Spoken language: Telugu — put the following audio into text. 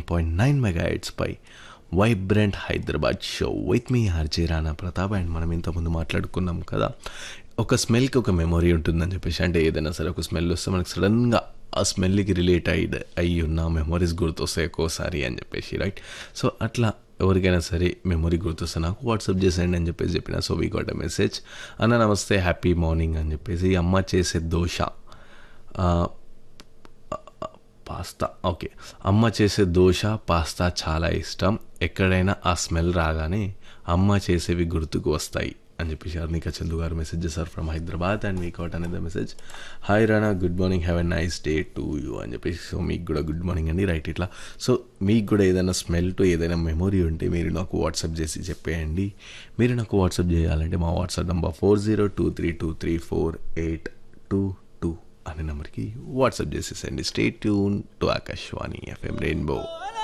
పాయింట్ నైన్ మెగా పై vibrant Hyderabad show with me RJ Rana Pratap and మనం ఇంతకుముందు మాట్లాడుకున్నాం కదా ఒక స్మెల్కి ఒక మెమొరీ ఉంటుందని చెప్పేసి అంటే ఏదైనా సరే ఒక స్మెల్ వస్తే మనకు సడన్గా ఆ స్మెల్కి రిలేట్ అయ్యి అయ్యి ఉన్న మెమొరీస్ గుర్తొస్తాయి ఒక్కోసారి అని చెప్పేసి రైట్ సో అట్లా ఎవరికైనా సరే మెమొరీ గుర్తొస్తే నాకు వాట్సాప్ చేసేయండి అని చెప్పేసి చెప్పిన so we got a message అన్న నమస్తే హ్యాపీ మార్నింగ్ అని చెప్పేసి అమ్మ చేసే దోశ ఆ, పాస్తా ఓకే అమ్మ చేసే దోశ పాస్తా చాలా ఇష్టం ఎక్కడైనా ఆ స్మెల్ రాగానే అమ్మ చేసేవి గుర్తుకు వస్తాయి అని చెప్పేసి అర్నిక చందు గారు మెసేజ్ చేశారు ఫ్రమ్ హైదరాబాద్ అండ్ మీకు అవుట్ అనేది message hi Rana good morning have a nice day to you అని చెప్పేసి సో మీకు కూడా గుడ్ మార్నింగ్ అండి రైట్ ఇట్లా సో మీకు కూడా ఏదైనా స్మెల్ టు ఏదైనా మెమొరీ ఉంటే మీరు నాకు వాట్సాప్ చేసి చెప్పేయండి మీరు నాకు వాట్సాప్ చేయాలంటే మా WhatsApp number four zero two three two three four eight two two అనే నెంబర్కి వాట్సాప్ చేసేసండి stay tune to Akashvani FM rainbow